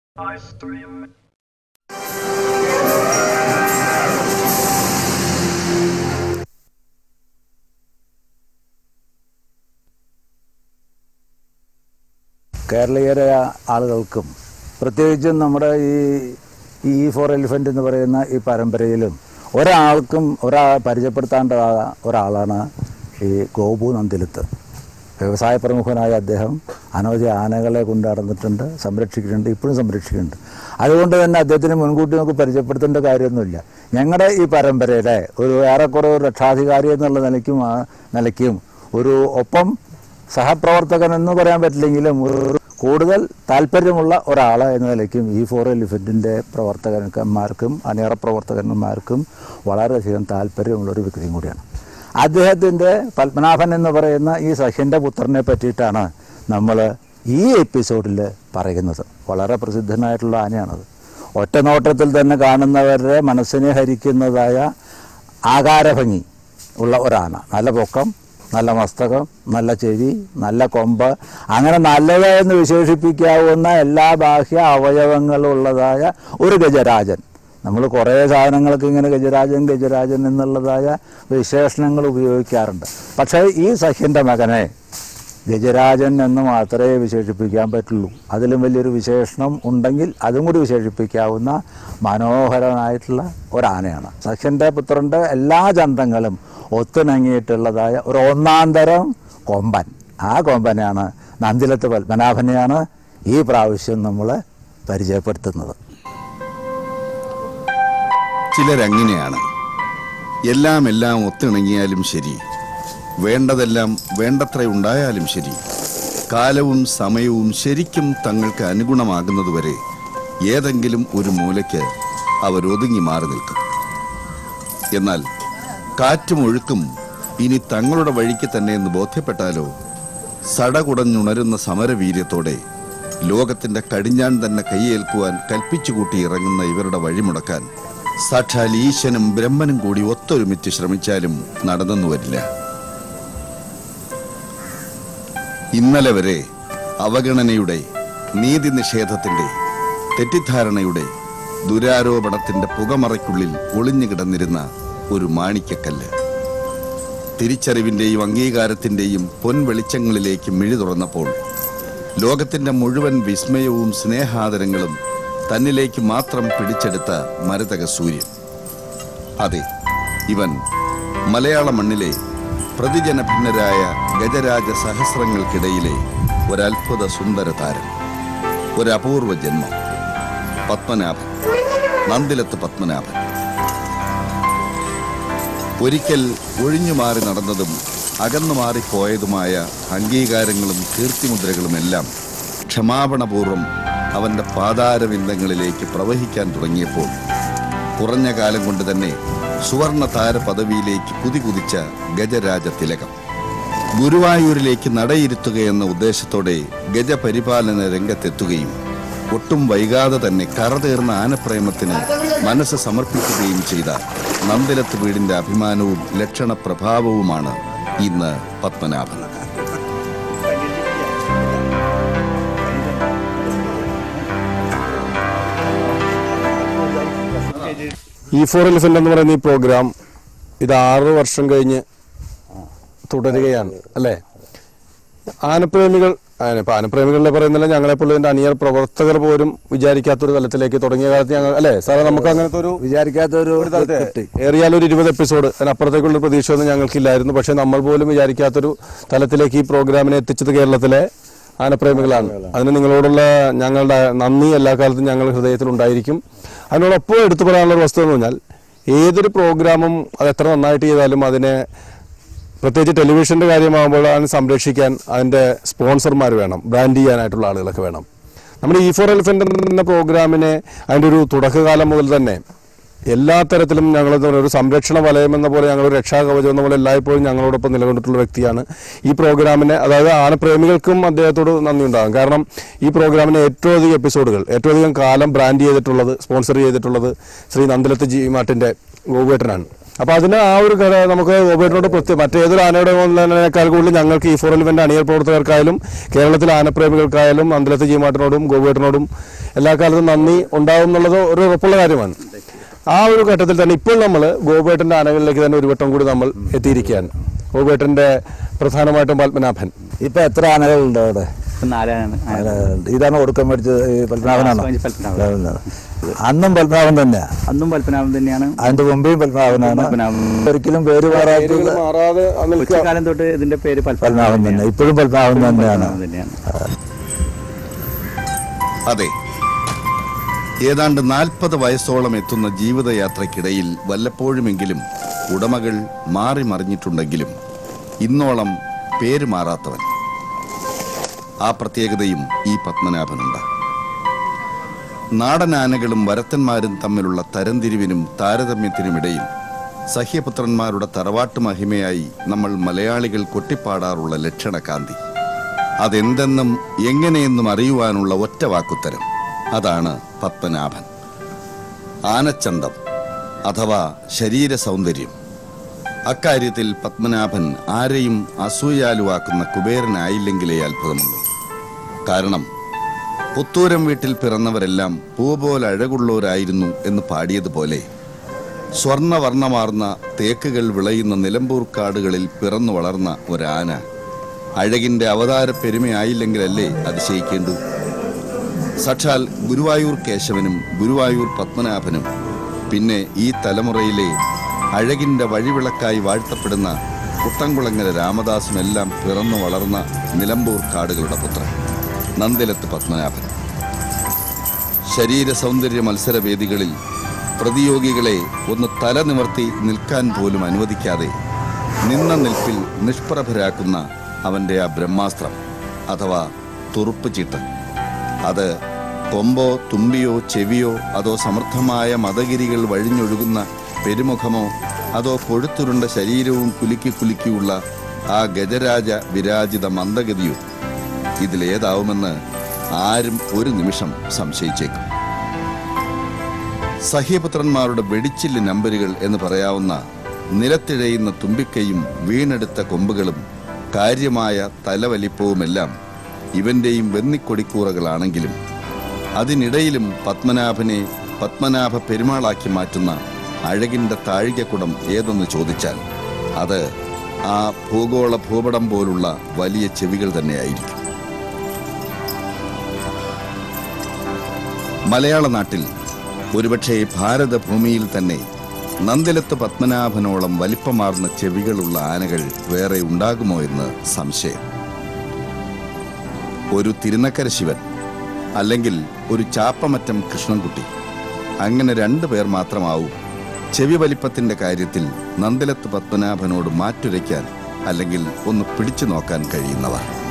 കേരളീയരായ ആളുകൾക്കും പ്രത്യേകിച്ചും നമ്മുടെ ഈ ഈ ഫോർ എലിഫൻ്റ് എന്ന് പറയുന്ന ഈ പരമ്പരയിലും ഒരാൾക്കും ഒരാ പരിചയപ്പെടുത്താണ്ടതായ ഒരാളാണ് ഈ ഗോപു നന്ദിലത്ത് വ്യവസായ പ്രമുഖനായ അദ്ദേഹം അനവധി ആനകളെ കൊണ്ട് നടന്നിട്ടുണ്ട് സംരക്ഷിക്കുന്നുണ്ട് ഇപ്പോഴും സംരക്ഷിക്കുന്നുണ്ട് അതുകൊണ്ട് തന്നെ അദ്ദേഹത്തിന് മുൻകൂട്ടി നമുക്ക് പരിചയപ്പെടുത്തേണ്ട കാര്യമൊന്നുമില്ല ഞങ്ങളുടെ ഈ പരമ്പരയുടെ ഒരു ഏറെക്കുറെ ഒരു രക്ഷാധികാരി എന്നുള്ള നിലയ്ക്കും ആ നിലയ്ക്കും ഒരു ഒപ്പം സഹപ്രവർത്തകൻ എന്ന് പറയാൻ പറ്റില്ലെങ്കിലും ഒരു കൂടുതൽ താല്പര്യമുള്ള ഒരാൾ എന്ന നിലയ്ക്കും ഈ ഫോർ എലിഫൻറ്റിൻ്റെ പ്രവർത്തകന്മാർക്കും അണിയറ പ്രവർത്തകന്മാർക്കും വളരെയധികം താല്പര്യമുള്ള ഒരു വ്യക്തിയും കൂടിയാണ് അദ്ദേഹത്തിൻ്റെ പത്മനാഭൻ എന്ന് പറയുന്ന ഈ സഹ്യൻ്റെ പുത്രനെ പറ്റിയിട്ടാണ് നമ്മൾ ഈ എപ്പിസോഡിൽ പറയുന്നത് വളരെ പ്രസിദ്ധനായിട്ടുള്ള ആനയാണത് ഒറ്റ നോട്ടത്തിൽ തന്നെ കാണുന്നവരുടെ മനസ്സിനെ ഹരിക്കുന്നതായ ആകാരഭംഗി ഉള്ള ഒരാന നല്ല പൊക്കം നല്ല മസ്തകം നല്ല ചെവി നല്ല കൊമ്പ് അങ്ങനെ നല്ലത് എന്ന് വിശേഷിപ്പിക്കാവുന്ന എല്ലാ ബാഹ്യ അവയവങ്ങളുള്ളതായ ഒരു ഗജരാജൻ നമ്മൾ കുറേ സാധനങ്ങൾക്ക് ഇങ്ങനെ ഗജരാജൻ ഗജരാജൻ എന്നുള്ളതായ വിശേഷണങ്ങൾ ഉപയോഗിക്കാറുണ്ട് പക്ഷേ ഈ സഖ്യൻ്റെ മകനെ ഗജരാജൻ എന്ന് മാത്രമേ വിശേഷിപ്പിക്കാൻ പറ്റുള്ളൂ അതിലും വലിയൊരു വിശേഷണം ഉണ്ടെങ്കിൽ അതും കൂടി വിശേഷിപ്പിക്കാവുന്ന മനോഹരമായിട്ടുള്ള ഒരാനയാണ് സഖ്യൻ്റെ പുത്രൻ്റെ എല്ലാ ചന്തങ്ങളും ഒത്തിണങ്ങിയിട്ടുള്ളതായ ഒരു ഒന്നാം തരം കൊമ്പൻ ആ കൊമ്പനെയാണ് നന്ദിലത്ത് പത്മനാഭനെയാണ് ഈ പ്രാവശ്യം നമ്മൾ പരിചയപ്പെടുത്തുന്നത് ചിലരങ്ങനെയാണ് എല്ലാം എല്ലാം ഒത്തിണങ്ങിയാലും ശരി വേണ്ടതെല്ലാം വേണ്ടത്ര ഉണ്ടായാലും ശരി കാലവും സമയവും ശരിക്കും തങ്ങൾക്ക് അനുഗുണമാകുന്നതുവരെ ഏതെങ്കിലും ഒരു മൂലയ്ക്ക് അവരൊതുങ്ങി മാറി നിൽക്കും എന്നാൽ കാറ്റും ഒഴുക്കും ഇനി തങ്ങളുടെ വഴിക്ക് തന്നെ എന്ന് ബോധ്യപ്പെട്ടാലോ സടകുടഞ്ഞുണരുന്ന സമരവീര്യത്തോടെ ലോകത്തിന്റെ കടിഞ്ഞാൻ തന്നെ കൈയേൽക്കുവാൻ കൽപ്പിച്ചുകൂട്ടി ഇറങ്ങുന്ന ഇവരുടെ വഴിമുടക്കാൻ സാക്ഷാൽ ഈശനും ബ്രഹ്മനും കൂടി ഒത്തൊരുമിച്ച് ശ്രമിച്ചാലും നടന്നെന്നു വരില്ല ഇന്നലെ വരെ അവഗണനയുടെ നീതി നിഷേധത്തിന്റെ തെറ്റിദ്ധാരണയുടെ ദുരാരോപണത്തിന്റെ പുകമറയ്ക്കുള്ളിൽ ഒളിഞ്ഞു കിടന്നിരുന്ന ഒരു മാണിക്കക്കല്ല് തിരിച്ചറിവിന്റെയും അംഗീകാരത്തിന്റെയും പൊൻവെളിച്ചങ്ങളിലേക്ക് മിഴി തുറന്നപ്പോൾ ലോകത്തിന്റെ മുഴുവൻ വിസ്മയവും സ്നേഹാദരങ്ങളും തന്നിലേക്ക് മാത്രം പിടിച്ചെടുത്ത മരതക സൂര്യൻ അതെ ഇവൻ മലയാള മണ്ണിലെ പ്രതിജനഭിന്നരായ ഗജരാജ സഹസ്രങ്ങൾക്കിടയിലെ ഒരത്ഭുത സുന്ദര താരം ഒരപൂർവ ജന്മം പത്മനാഭൻ നന്ദിലത്ത് പത്മനാഭൻ ഒരിക്കൽ ഒഴിഞ്ഞു മാറി നടന്നതും അകന്നു മാറിപ്പോയതുമായ അംഗീകാരങ്ങളും കീർത്തിമുദ്രകളുമെല്ലാം ക്ഷമാപണപൂർവം അവന്റെ പാതാരവിന്ദങ്ങളിലേക്ക് പ്രവഹിക്കാൻ തുടങ്ങിയപ്പോൾ കുറഞ്ഞ കാലം കൊണ്ട് തന്നെ സുവർണ താര പദവിയിലേക്ക് കുതികുതിച്ച ഗജരാജ തിലകം ഗുരുവായൂരിലേക്ക് നടയിരുത്തുകയെന്ന ഉദ്ദേശത്തോടെ ഗജപരിപാലന രംഗത്തെത്തുകയും ഒട്ടും വൈകാതെ തന്നെ കറതേർന്ന ആനപ്രേമത്തിന് മനസ്സ് സമർപ്പിക്കുകയും ചെയ്ത നന്ദിലത്ത് വീടിന്റെ അഭിമാനവും ലക്ഷണ പ്രഭാവവുമാണ് ഇന്ന് പത്മനാഭൻ ഇ ഫോർ എലിഫന്റ് എന്ന് പറയുന്ന ഈ പ്രോഗ്രാം ഇത് ആറ് വർഷം കഴിഞ്ഞ് തുടരുകയാണ് അല്ലേ ആനപ്രേമികൾ ആന- ഇപ്പൊ ആനപ്രേമികളിലെ പറയുന്നില്ല ഞങ്ങളെപ്പോഴും ഇതിന്റെ അണിയർ പ്രവർത്തകർ പോലും വിചാരിക്കാത്തൊരു തലത്തിലേക്ക് തുടങ്ങിയ കാലത്ത് ഞങ്ങൾ അല്ലേ സാറേ നമുക്ക് അങ്ങനത്തെ ഒരു വിചാരിക്കാത്തൊരു ഒരു തലത്തെ കിട്ടി ഏറിയാൽ ഒരു ഇരുപത് എപ്പിസോഡ് അതിനപ്പുറത്തേക്കുള്ള പ്രതീക്ഷയൊന്നും ഞങ്ങൾക്കില്ലായിരുന്നു പക്ഷെ നമ്മൾ പോലും വിചാരിക്കാത്തൊരു തലത്തിലേക്ക് ഈ പ്രോഗ്രാമിനെ എത്തിച്ചത് കേരളത്തിലെ ആനപ്രേമികളാണ് അതിന് നിങ്ങളോടുള്ള ഞങ്ങളുടെ നന്ദി എല്ലാ കാലത്തും ഞങ്ങൾ ഹൃദയത്തിൽ ഉണ്ടായിരിക്കും അതിനോടൊപ്പം എടുത്തു പറയാനുള്ള ഒരു വസ്തുത എന്ന് പറഞ്ഞാൽ ഏതൊരു പ്രോഗ്രാമും അത് എത്ര നന്നായിട്ട് ചെയ്താലും അതിനെ പ്രത്യേകിച്ച് ടെലിവിഷന്റെ കാര്യമാകുമ്പോൾ അതിനെ സംരക്ഷിക്കാൻ അതിന്റെ സ്പോൺസർമാർ വേണം ബ്രാൻഡ് ചെയ്യാനായിട്ടുള്ള ആളുകളൊക്കെ വേണം നമ്മുടെ ഇ ഫോർ എലിഫന്റ് എന്ന പ്രോഗ്രാമിനെ അതിന്റെ ഒരു തുടക്കകാലം മുതൽ തന്നെ എല്ലാ തരത്തിലും ഞങ്ങൾ എന്താ പറയുക, ഒരു സംരക്ഷണ വലയം എന്ന പോലെ ഞങ്ങൾ ഒരു രക്ഷാകവചം എന്ന പോലെ എല്ലായ്പ്പോഴും ഞങ്ങളോടൊപ്പം നിലകൊണ്ടിട്ടുള്ള വ്യക്തിയാണ് ഈ പ്രോഗ്രാമിനെ അതായത് ആനപ്രേമികൾക്കും അദ്ദേഹത്തോട് നന്ദി ഉണ്ടാകും കാരണം ഈ പ്രോഗ്രാമിന് ഏറ്റവും അധികം എപ്പിസോഡുകൾ ഏറ്റവും അധികം കാലം ബ്രാൻഡ് ചെയ്തിട്ടുള്ളത് സ്പോൺസർ ചെയ്തിട്ടുള്ളത് ശ്രീ നന്ദലത്ത് ജി മാട്ടിന്റെ ഗോപേട്ടനാണ് അപ്പൊ അതിന് ആ ഒരു ഘട നമുക്ക് ഗോപേട്ടനോട് പ്രത്യേകം മറ്റേതൊരു ആനയുടെ കൊണ്ടുള്ളതിനേക്കാൾ കൂടുതൽ ഞങ്ങൾക്ക് ഈ ഫോർ എലിമെന്റ് അണിയർ പ്രവർത്തകർക്കായാലും കേരളത്തിലെ ആനപ്രേമികൾക്കായാലും അന്തലത്ത് ജീമാട്ടനോടും ഗോപേട്ടനോടും എല്ലാ കാലത്തും നന്ദി ഉണ്ടാവും എന്നുള്ളത് ഒരു ഉറപ്പുള്ള കാര്യമാണ് ആ ഒരു ഘട്ടത്തിൽ തന്നെ ഇപ്പോൾ നമ്മൾ ഗോപേട്ടന്റെ ആനകളിലേക്ക് തന്നെ ഒരു വട്ടം കൂടി നമ്മൾ എത്തിയിരിക്കുകയാണ് ഗോപേട്ടന്റെ പ്രധാനമായിട്ടും പത്മനാഭൻ ഇപ്പൊ എത്ര ആനകളുണ്ട് അവിടെ ഇപ്പം നാലാണ് ആനകളുണ്ട്. ഇതാണ് ഒടുക്കം മേടിച്ചത് ഈ പത്മനാഭനാണോ പത്മനാഭൻ. അന്നും പത്മനാഭൻ തന്നെയാ അന്നും പത്മനാഭൻ തന്നെയാണ് അതിന്റെ മുമ്പേയും പത്മനാഭനാണ് പത്മനാഭൻ. ഒരിക്കലും പേര് മാറാത്തത് മാറാതെ കൊച്ചുകാലം തൊട്ട് ഇതിന്റെ പേര് പത്മനാഭൻ തന്നെ ഇപ്പോഴും പത്മനാഭൻ തന്നെയാണ് പത്മനാഭൻ തന്നെയാണ് അതെ ഏതാണ്ട് നാൽപ്പത് വയസ്സോളം എത്തുന്ന ജീവിതയാത്രയ്ക്കിടയിൽ വല്ലപ്പോഴുമെങ്കിലും ഉടമകൾ മാറി മറിഞ്ഞിട്ടുണ്ടെങ്കിലും ഇന്നോളം പേര് മാറാത്തവൻ ആ പ്രത്യേകതയും ഈ പത്മനാഭനുണ്ട് നാടനാനകളും വരത്തന്മാരും തമ്മിലുള്ള തരംതിരിവിനും താരതമ്യത്തിനുമിടയിൽ സഹ്യപുത്രന്മാരുടെ തറവാട്ട് മഹിമയായി നമ്മൾ മലയാളികൾ കൊട്ടിപ്പാടാറുള്ള ലക്ഷണകാന്തി അതെന്തെന്നും എങ്ങനെയെന്നും അറിയുവാനുള്ള ഒറ്റ വാക്കുത്തരം അതാണ് പത്മനാഭൻ ആനച്ചന്തം അഥവാ ശരീര സൗന്ദര്യം അക്കാര്യത്തിൽ പത്മനാഭൻ ആരെയും അസൂയാലുവാക്കുന്ന കുബേരനായില്ലെങ്കിലേ അത്ഭുതമുള്ളൂ കാരണം പുത്തൂരം വീട്ടിൽ പിറന്നവരെല്ലാം പൂ പോലെ അഴകുള്ളവരായിരുന്നു എന്ന് പാടിയതുപോലെ സ്വർണവർണ്ണമാർന്ന തേക്കുകൾ വിളയുന്ന നിലമ്പൂർ കാടുകളിൽ പിറന്നു വളർന്ന ഒരാന അഴകിന്റെ അവതാര പെരുമയായില്ലെങ്കിലല്ലേ അതിശയിക്കേണ്ടു സാക്ഷാൽ ഗുരുവായൂർ കേശവനും ഗുരുവായൂർ പത്മനാഭനും പിന്നെ ഈ തലമുറയിലെ അഴകിന്റെ വഴിവിളക്കായി വാഴ്ത്തപ്പെടുന്ന കുട്ടംകുളങ്ങര രാമദാസുമെല്ലാം പിറന്നു വളർന്ന നിലമ്പൂർ കാടുകളുടെ പുത്രൻ നന്ദിലത്ത് പത്മനാഭൻ ശരീര സൗന്ദര്യ മത്സരവേദികളിൽ പ്രതിയോഗികളെ ഒന്ന് തല നിവർത്തി നിൽക്കാൻ പോലും അനുവദിക്കാതെ നിന്ന നിൽപ്പിൽ നിഷ്പ്രഭരാക്കുന്ന അവന്റെ ആ ബ്രഹ്മാസ്ത്രം അഥവാ തുറുപ്പ് ചീട്ട് അത് കൊമ്പോ തുമ്പിയോ ചെവിയോ അതോ സമൃദ്ധമായ മതഗിരികൾ വഴിഞ്ഞൊഴുകുന്ന പെരുമുഖമോ അതോ കൊഴുത്തുരുണ്ട ശരീരവും കുലുക്കി കുലുക്കിയുള്ള ആ ഗജരാജ വിരാജിത മന്ദഗതിയോ ഇതിലേതാവുമെന്ന് ആരും ഒരു നിമിഷം സംശയിച്ചേക്കും സഹ്യപുത്രന്മാരുടെ വെടിച്ചില്ല് നമ്പരുകൾ എന്ന് പറയാവുന്ന നിലത്തിഴയുന്ന തുമ്പിക്കൈയും വീണെടുത്ത കൊമ്പുകളും കാര്യമായ തലവലിപ്പവുമെല്ലാം ഇവന്റെയും വെന്നിക്കൊടിക്കൂറകളാണെങ്കിലും അതിനിടയിലും പത്മനാഭനെ പത്മനാഭ പെരുമാളാക്കി മാറ്റുന്ന അഴകിന്റെ താഴികക്കുടം ഏതെന്ന് ചോദിച്ചാൽ അത് ആ ഭൂഗോള ഭൂപടം പോലുള്ള വലിയ ചെവികൾ തന്നെയായിരിക്കും മലയാള നാട്ടിൽ ഒരുപക്ഷെ ഭാരതഭൂമിയിൽ തന്നെ നന്ദിലത്ത് പത്മനാഭനോളം വലിപ്പമാർന്ന ചെവികളുള്ള ആനകൾ വേറെ ഉണ്ടാകുമോ എന്ന് സംശയം ഒരു തിരുനക്കര ശിവൻ അല്ലെങ്കിൽ ഒരു ചാപ്പമറ്റം കൃഷ്ണൻകുട്ടി അങ്ങനെ രണ്ടു പേർ മാത്രമാവും ചെവി വലിപ്പത്തിന്റെ കാര്യത്തിൽ നന്ദിലത്ത് പത്മനാഭനോട് മാറ്റുരയ്ക്കാൻ അല്ലെങ്കിൽ ഒന്ന് പിടിച്ചു നോക്കാൻ കഴിയുന്നവർ